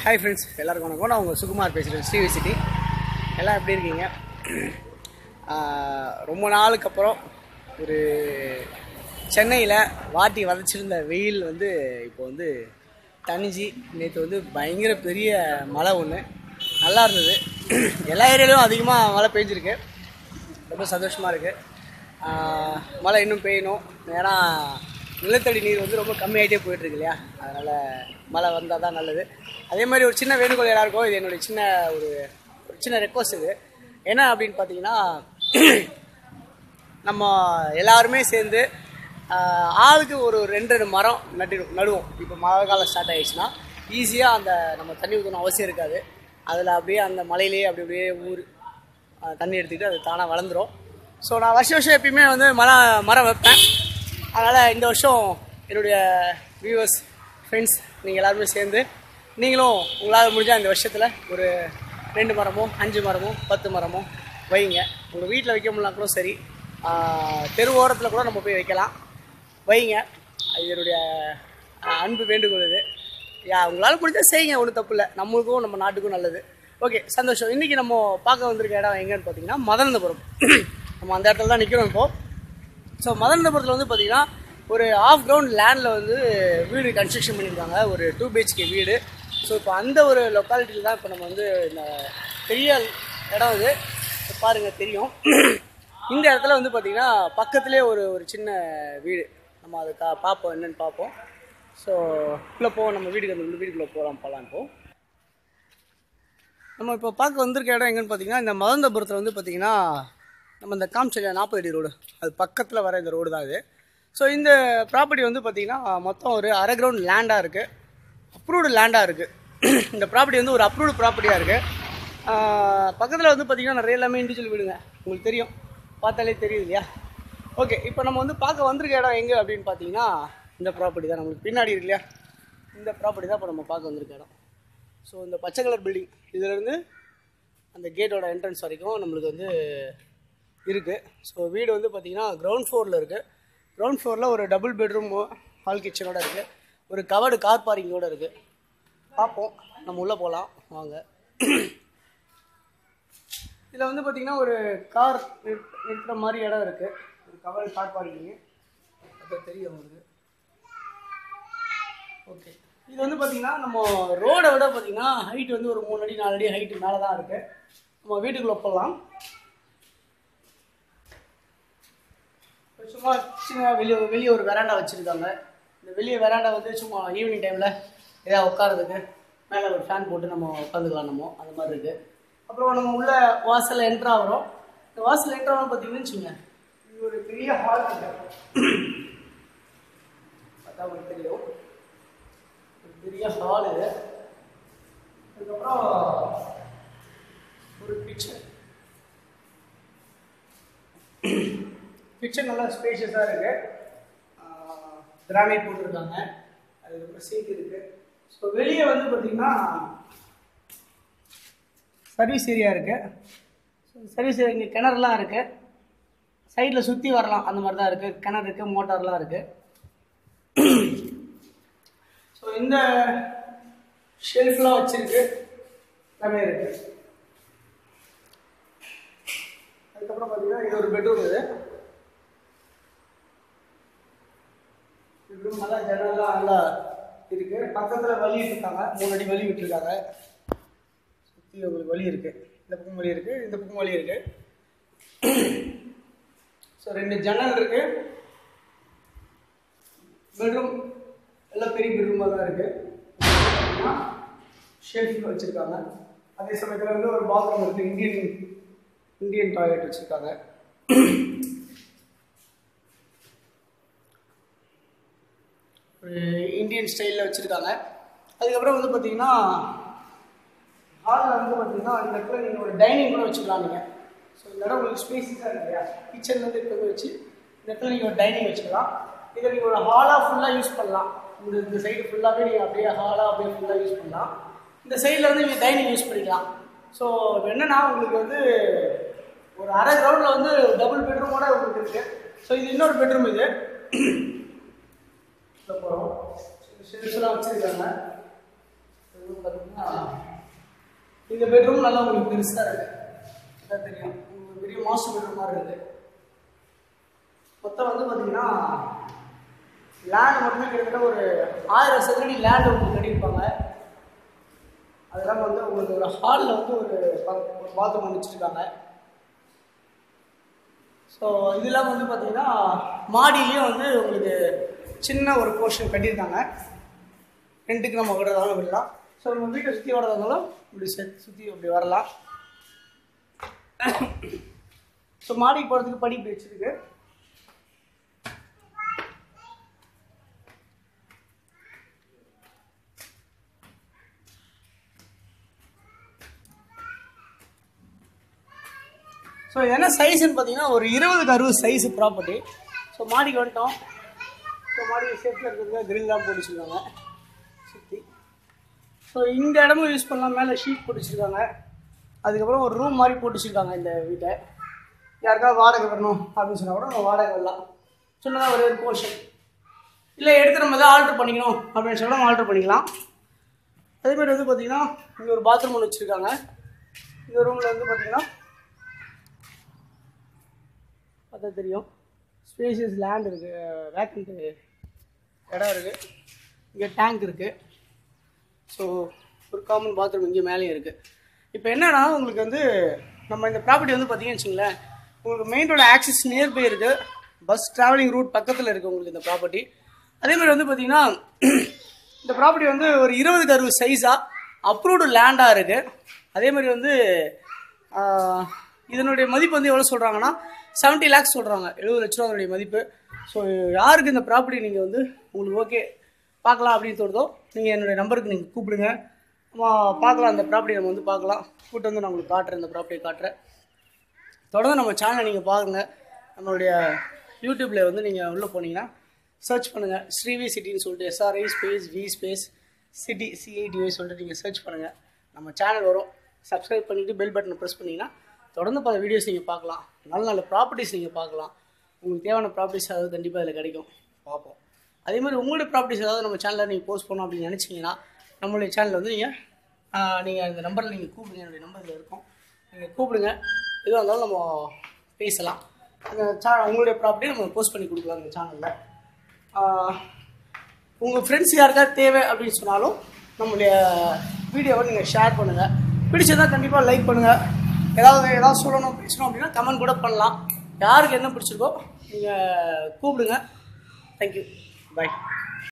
hi friends எல்லாருக்கும் வணக்கம் நான் உங்கள் சுகுமார் பேசுகிறேன் ஸ்ரீ சிட்டி எல்லாம் எப்படி இருக்கீங்க ஆஹ் ரொம்ப நாளுக்கு அப்புறம் ஒரு சென்னையில் வாட்டி வதச்சிருந்த வெயில் வந்து இப்போ வந்து தணிஞ்சு நேற்று வந்து பயங்கர பெரிய மழை ஒன்று நல்லா இருந்தது எல்லா ஏரியாலையும் அதிகமாக மழை பெஞ்சிருக்கு ரொம்ப சந்தோஷமாக இருக்குது மழை இன்னும் பெய்யணும் ஏன்னா நிலத்தடி நீர் வந்து ரொம்ப கம்மியாகிட்டே போயிட்டுருக்கு இல்லையா அதனால் மழை வந்தால் தான் நல்லது அதே மாதிரி ஒரு சின்ன வேண்டுகோள் எல்லாருக்கும் இது என்னுடைய சின்ன ஒரு ஒரு சின்ன ரெக்வஸ்ட் இது என்ன அப்படின்னு பார்த்தீங்கன்னா நம்ம எல்லாருமே சேர்ந்து ஆஹ், ஆளுக்கு ஒரு ரெண்டு ரெண்டு மரம் நட்டு நடுவோம் இப்போ மழை காலம் ஸ்டார்ட் ஆயிடுச்சுன்னா ஈஸியாக அந்த நம்ம தண்ணி ஊற்றணும் அவசியம் இருக்காது அதில் அப்படியே அந்த மலையிலேயே அப்படி அப்படியே ஊர் ஆஹ், தண்ணி எடுத்துக்கிட்டு அது தானாக வளர்ந்துரும் ஸோ நான் வருஷம் வருஷம் எப்பயுமே வந்து மரம் மரம் வைப்பேன் அதனால் இந்த வருஷம் என்னுடைய வியூவர்ஸ் ஃப்ரெண்ட்ஸ் நீங்கள் எல்லாருமே சேர்ந்து நீங்களும் உங்களால் முடிஞ்சால் இந்த வருஷத்தில் ஒரு ரெண்டு மரமோ அஞ்சு மரமோ பத்து மரமோ வைங்க உங்கள் வீட்டில் வைக்க முடியலாம் கூட சரி ஆஹ், தெரு ஓரத்தில் கூட நம்ம போய் வைக்கலாம் வைங்க அது என்னுடைய ஆஹ், அன்பு வேண்டுகோள் இது யா உங்களால் முடிஞ்சால் செய்யுங்க ஒன்றும் தப்பு இல்லை நம்மளுக்கும் நம்ம நாட்டுக்கும் நல்லது ஓகே சந்தோஷம் இன்றைக்கி நம்ம பார்க்க வந்திருக்க இடம் எங்கன்னு பார்த்தீங்கன்னா மதனந்தபுரம் நம்ம அந்த இடத்துல தான் நிற்கிறோம் இப்போது ஸோ மதனந்தபுரத்தில் வந்து பார்த்தீங்கன்னா ஒரு ஆஃப் கிரவுண்ட் லேண்டில் வந்து வீடு கன்ஸ்ட்ரக்ஷன் பண்ணியிருக்காங்க ஒரு டூ பிஹெச்கே வீடு ஸோ இப்போ அந்த ஒரு லொக்காலிட்டியில் தான் இப்போ நம்ம வந்து இந்த பெரிய இடம் இது இப்ப பாருங்க தெரியும் இந்த இடத்துல வந்து பார்த்தீங்கன்னா பக்கத்துலேயே ஒரு ஒரு சின்ன வீடு நம்ம அதை கா பார்ப்போம் என்னன்னு பார்ப்போம் ஸோ உள்ளே போவோம் நம்ம வீட்டுக்கு அந்த வீட்டுக்குள்ளே போகலாம் போகலாம் இப்போ நம்ம இப்போ பார்க்க வந்திருக்க இடம் எங்கன்னு பார்த்தீங்கன்னா இந்த மதந்தபுரத்தில் வந்து பார்த்தீங்கன்னா நம்ம இந்த காமிச்சல நாற்பது அடி ரோடு அது பக்கத்தில் வர இந்த ரோடு தான் இது ஸோ இந்த ப்ராப்பர்ட்டி வந்து பார்த்தீங்கன்னா மொத்தம் ஒரு அரை கிரவுண்ட் லேண்டாக இருக்குது அப்ரூவ்டு லேண்டாக இருக்குது இந்த ப்ராப்பர்ட்டி வந்து ஒரு அப்ரூவ்டு ப்ராப்பர்ட்டியாக இருக்குது பக்கத்தில் வந்து பார்த்தீங்கன்னா நிறைய எல்லாமே இண்டிவிஜுவல் வீடுங்க உங்களுக்கு தெரியும் பார்த்தாலே தெரியுது இல்லையா ஓகே இப்போ நம்ம வந்து பார்க்க வந்திருக்க இடம் எங்கே அப்படின்னு பார்த்தீங்கன்னா இந்த ப்ராப்பர்ட்டி தான் நம்மளுக்கு பின்னாடி இருக்கு இல்லையா இந்த ப்ராப்பர்ட்டி தான் இப்போ நம்ம பார்க்க வந்திருக்க இடம் ஸோ இந்த பச்சை கலர் பில்டிங் இதிலேருந்து அந்த கேட்டோட என்ட்ரன்ஸ் வரைக்கும் நம்மளுக்கு வந்து இருக்குது ஸோ வீடு வந்து பார்த்திங்கன்னா கிரவுண்ட் ஃப்ளோரில் இருக்குது கிரவுண்ட் ஃப்ளோரில் ஒரு டபுள் பெட்ரூம் ஹால் கிச்சனோட இருக்குது ஒரு கவர்டு கார் பார்க்கிங்கோட இருக்குது பார்ப்போம் நம்ம உள்ளே போகலாம் வாங்க இதில் வந்து பார்த்திங்கன்னா ஒரு கார் நிறுத்துற மாதிரி இடம் இருக்குது ஒரு கவர்டு கார் பார்க்கிங்கு அது தெரியும் உங்களுக்கு ஓகே இது வந்து பார்த்தீங்கன்னா நம்ம ரோடை விட பார்த்தீங்கன்னா ஹைட் வந்து ஒரு மூணு அடி நாலு அடி ஹைட்டு மேலே தான் இருக்குது நம்ம வீட்டுக்குள்ளே போகலாம் சும்மா சின்ன வெளியே வெளியே ஒரு வெராண்டா வச்சுருக்காங்க இந்த வெளியே வெராண்டா வந்து சும்மா ஈவினிங் டைமில் ஏதாவது உட்காரதுக்கு மேலே ஒரு ஃபேன் போட்டு நம்ம உட்காந்துக்கலாம் நம்ம அந்த மாதிரி இருக்குது அப்புறம் நம்ம உள்ள வாசலில் என்ட்ரு ஆகிறோம் இந்த வாசல் என்ட்ரு ஆகணும் பார்த்தீங்கன்னு வச்சுங்க இது ஒரு பெரிய ஹால் இருக்கு பார்த்தா உங்களுக்கு தெரியும் ஒரு பெரிய ஹால் இது அதுக்கப்புறம் ஒரு கிச்சன் கிச்சன் நல்லா ஸ்பேஷியஸாக இருக்கு கிரானைட் போட்டிருக்காங்க அதுக்கப்புறம் சீட் இருக்கு ஸோ வெளியே வந்து பார்த்தீங்கன்னா சர்வீஸ் ஏரியா இருக்கு சர்வீஸ் ஏரியா இங்கே கிணறுலாம் இருக்கு சைடில் சுற்றி வரலாம் அந்த மாதிரி தான் இருக்குது கிணறு இருக்குது மோட்டார்லாம் இருக்குது ஸோ இந்த ஷெல்ஃப்லாம் வச்சிருக்கு எல்லாமே இருக்கு அதுக்கப்புறம் பார்த்தீங்கன்னா இது ஒரு பெட்ரூம் இது பெட்ரூம் நல்லா ஜன்னல்லாம் நல்லா இருக்கு பக்கத்தில் வழி விட்டுருக்காங்க மூணு அடி வழி விட்டுருக்காங்க சுற்றி உங்களுக்கு வழி இருக்கு இந்த பக்கம் வழி இருக்கு இந்த பக்கம் வழி இருக்கு ஸோ ரெண்டு ஜன்னல் இருக்கு பெட்ரூம் எல்லாம் பெரிய பெட்ரூமாக தான் இருக்கு ஷெல்ஃப் வச்சிருக்காங்க அதே சமயத்தில் வந்து ஒரு பாத்ரூம் இருக்கு இந்தியன் இந்தியன் டாய்லெட் வச்சிருக்காங்க ஒரு இந்தியன் ஸ்டைலில் வச்சுருக்காங்க அதுக்கப்புறம் வந்து பார்த்தீங்கன்னா ஹாலில் வந்து பார்த்தீங்கன்னா இந்த இடத்துல நீங்கள் ஒரு டைனிங் கூட வச்சுக்கலாம் நீங்கள் ஸோ இந்த இடம் உங்களுக்கு ஸ்பேஸஸாக இருக்கு இல்லையா கிச்சன்லேருந்து இப்போ வச்சு இந்த இடத்துல நீங்கள் ஒரு டைனிங் வச்சுக்கலாம் இதை நீங்கள் ஒரு ஹாலாக ஃபுல்லாக யூஸ் பண்ணலாம் இந்த இந்த சைடு ஃபுல்லாகவே நீங்கள் அப்படியே ஹாலாக அப்படியே ஃபுல்லாக யூஸ் பண்ணலாம் இந்த சைடில் வந்து நீங்கள் டைனிங் யூஸ் பண்ணிக்கலாம் ஸோ இப்போ என்னென்னா உங்களுக்கு வந்து ஒரு அரை கிரவுண்டில் வந்து டபுள் பெட்ரூமோட உங்களுக்கு இருக்குது ஸோ இது இன்னொரு பெட்ரூம் இது உள்ள போகிறோம் ஷெல்ஃப்லாம் வச்சுருக்காங்க இது வந்து பார்த்தீங்கன்னா இந்த பெட்ரூம் நல்லா உங்களுக்கு பெருசாக இருக்கு அதான் தெரியும் உங்களுக்கு பெரிய மாஸ்டர் பெட்ரூம் மாதிரி இருக்கு மொத்தம் வந்து பார்த்தீங்கன்னா லேண்ட் மட்டுமே கிட்டத்தட்ட ஒரு ஆயிரம் சதுரடி லேண்ட் உங்களுக்கு கட்டியிருப்பாங்க அதெல்லாம் வந்து உங்களுக்கு ஒரு ஹாலில் வந்து ஒரு ப- ஒரு பாத்ரூம் வந்து வச்சுருக்காங்க ஸோ இதெல்லாம் வந்து பார்த்தீங்கன்னா மாடியிலையும் வந்து உங்களுக்கு சின்ன ஒரு போர்ஷன் கட்டியிருக்காங்க ரெண்டுக்கு நம்ம விடுறதாலும் விடலாம் ஸோ நம்ம வீட்டை சுற்றி வர்றதாலும் இப்படி சுற்றி இப்படி வரலாம் ஸோ மாடிக்கு போகிறதுக்கு படி இப்படி வச்சிருக்கு ஸோ என்ன சைஸ்ன்னு பார்த்தீங்கன்னா ஒரு இருபதுக்கு அறுபது சைஸ் ப்ராப்பர்ட்டி ஸோ மாடிக்கு வந்துட்டோம் ஸோ மாடி சேஃப்டில் இருக்கிறதுக்காக கிரில்லாம் போட்டு வச்சுருக்காங்க சுற்றி ஸோ இந்த இடமும் யூஸ் பண்ணலாம் மேலே ஷீட் போட்டு வச்சுருக்காங்க அதுக்கப்புறம் ஒரு ரூம் மாதிரி போட்டு வச்சுருக்காங்க இந்த வீட்டை யாருக்காவது வாடகை வரணும் அப்படின்னு சொன்னால் கூட நம்ம வாடகை வரலாம் சின்னதாக ஒரு போர்ஷன் இல்லை எடுத்து நம்ம எதாவது ஆல்ட்ரு பண்ணிக்கணும் அப்படின்னு சொன்னா நம்ம ஆல்ட்ரு பண்ணிக்கலாம் அதே மாதிரி வந்து பார்த்தீங்கன்னா இங்கே ஒரு பாத்ரூம் ஒன்று வச்சுருக்காங்க இந்த ரூமில் வந்து பார்த்தீங்கன்னா பார்த்தா தெரியும் ஸ்பேஷியஸ் லேண்ட் இருக்குது வேக்கண்ட் இடம் இருக்குது இங்கே டேங்க் இருக்குது ஸோ ஒரு காமன் பாத்ரூம் இங்கே மேலேயும் இருக்குது இப்போ என்னன்னா உங்களுக்கு வந்து நம்ம இந்த ப்ராப்பர்ட்டி வந்து பார்த்தீங்கன்னு வச்சுங்களேன் உங்களுக்கு மெயின் ரோட ஆக்சஸ் நியர்பை இருக்குது பஸ் ட்ராவலிங் ரூட் பக்கத்தில் இருக்குது உங்களுக்கு இந்த ப்ராப்பர்ட்டி அதே மாதிரி வந்து பார்த்தீங்கன்னா இந்த ப்ராப்பர்ட்டி வந்து ஒரு இருபதுக்கு அறுபது சைஸாக அப்ரூவ்டு லேண்டாக இருக்குது அதே மாதிரி வந்து ஆஹ், இதனுடைய மதிப்பு வந்து எவ்வளோ சொல்கிறாங்கன்னா 70 லேக்ஸ் சொல்கிறாங்க எழுபது லட்ச ரூபா அதனுடைய மதிப்பு ஸோ யாருக்கு இந்த ப்ராப்பர்ட்டி நீங்கள் வந்து உங்களுக்கு ஓகே பார்க்கலாம் அப்படின்னு தோணுதோ நீங்கள் என்னுடைய நம்பருக்கு நீங்கள் கூப்பிடுங்க நம்ம பார்க்கலாம் அந்த ப்ராப்பர்ட்டி நம்ம வந்து பார்க்கலாம் கூப்பிட்டு வந்து நான் உங்களுக்கு காட்டுறேன் இந்த ப்ராப்பர்ட்டியை காட்டுறேன் தொடர்ந்து நம்ம சேனலை நீங்கள் பாருங்கள் நம்மளுடைய யூடியூப்பில் வந்து நீங்கள் உள்ளே போனீங்கன்னா சர்ச் பண்ணுங்கள் ஸ்ரீவி சிட்டின்னு சொல்லிட்டு SRI space V space city CITY சொல்லிட்டு நீங்கள் சர்ச் பண்ணுங்கள் நம்ம சேனல் வரும் சப்ஸ்கிரைப் பண்ணிவிட்டு பெல் பட்டனை ப்ரெஸ் பண்ணிங்கன்னா தொடர்ந்து பல வீடியோஸ் நீங்கள் பார்க்கலாம் நல்ல நல்ல ப்ராப்பர்ட்டிஸ் நீங்கள் பார்க்கலாம் உங்களுக்கு தேவையான ப்ராப்பர்ட்டிஸ் ஏதாவது கண்டிப்பாக இதில் கிடைக்கும் பார்ப்போம் அதே மாதிரி உங்களுடைய ப்ராப்பர்ட்டிஸ் ஏதாவது நம்ம சேனலில் நீங்கள் போஸ்ட் பண்ணோம் அப்படின்னு நினச்சிங்கன்னா நம்மளுடைய சேனலில் வந்து நீங்கள் நீங்கள் இந்த நம்பரில் நீங்கள் கூப்பிடுங்க என்னுடைய நம்பர் இதில் இருக்கும் நீங்கள் கூப்பிடுங்க எதுவாக இருந்தாலும் நம்ம பேசலாம் அந்த சே உங்களுடைய ப்ராப்பர்ட்டியை நம்ம போஸ்ட் பண்ணி கொடுக்கலாம் இந்த சேனலில் உங்கள் ஃப்ரெண்ட்ஸ் யாருக்காவது தேவை அப்படின்னு சொன்னாலும் நம்மளுடைய வீடியோவை நீங்கள் ஷேர் பண்ணுங்கள் பிடிச்சதா கண்டிப்பாக லைக் பண்ணுங்கள் ஏதாவது ஏதாவது சொல்லணும் பேசணும் அப்படின்னா கமெண்ட் கூட பண்ணலாம் யாருக்கு என்ன பிடிச்சிருக்கோ நீங்கள் கூப்பிடுங்க தேங்க்யூ பை